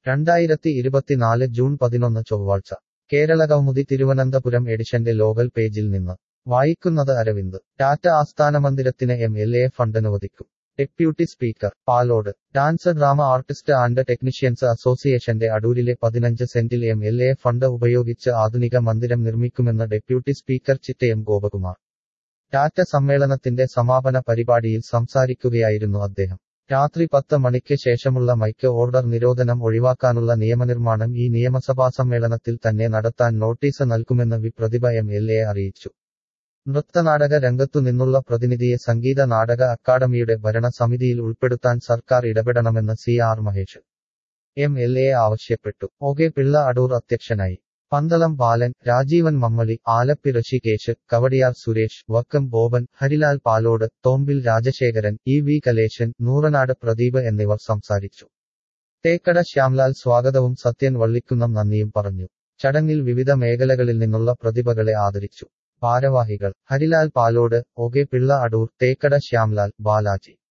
രണ്ടായിരത്തി ഇരുപത്തിനാല് ജൂൺ പതിനൊന്ന് ചൊവ്വാഴ്ച കേരള കൗമുദി തിരുവനന്തപുരം എഡിഷന്റെ ലോകൽ പേജിൽ നിന്ന് വായിക്കുന്നത് അരവിന്ദ് ടാറ്റ ആസ്ഥാന മന്ദിരത്തിന് എം എൽ എ ഫണ്ട് അനുവദിക്കും deputy speaker Palode dance drama artist and technicians അസോസിയേഷന്റെ അടൂരിലെ പതിനഞ്ച് സെന്റിൽ എം എൽ എ ഫണ്ട് ഉപയോഗിച്ച് ആധുനിക മന്ദിരം നിർമ്മിക്കുമെന്ന് ഡെപ്യൂട്ടി സ്പീക്കർ ചിറ്റയം ഗോപകുമാർ ടാറ്റ സമ്മേളനത്തിന്റെ സമാപന പരിപാടിയിൽ സംസാരിക്കുകയായിരുന്നു അദ്ദേഹം രാത്രി പത്ത് മണിക്ക് ശേഷമുള്ള മൈക്ക് ഓർഡർ നിരോധനം ഒഴിവാക്കാനുള്ള നിയമനിർമ്മാണം ഈ നിയമസഭാ സമ്മേളനത്തിൽ തന്നെ നടത്താൻ നോട്ടീസ് നൽകുമെന്ന് V Prathibha M L A അറിയിച്ചു നൃത്തനാടക രംഗത്തു നിന്നുള്ള പ്രതിനിധിയെ സംഗീത നാടക അക്കാദമിയുടെ ഭരണസമിതിയിൽ ഉൾപ്പെടുത്താൻ സർക്കാർ ഇടപെടണമെന്ന് C R Mahesh M L A ആവശ്യപ്പെട്ടു ഒ കെ പിള്ള അടൂർ അധ്യക്ഷനായി പന്തളം ബാലൻ രാജീവൻ മമ്മളി ആലപ്പി ഋഷികേശ് കവടിയാർ സുരേഷ് വക്കം ബോബൻ ഹരിലാൽ പാലോട് തോമ്പിൽ രാജശേഖരൻ ഇ വി കലേശൻ നൂറനാട് പ്രദീപ് എന്നിവർ സംസാരിച്ചു തേക്കട ശ്യാംലാൽ സ്വാഗതവും സത്യൻ വള്ളിക്കുന്നം നന്ദിയും പറഞ്ഞു ചടങ്ങിൽ വിവിധ മേഖലകളിൽ നിന്നുള്ള പ്രതിഭകളെ ആദരിച്ചു ഭാരവാഹികൾ ഹരിലാൽ പാലോട് ഒ കെ പിള്ള അടൂർ തേക്കട ശ്യാംലാൽ ബാലാജി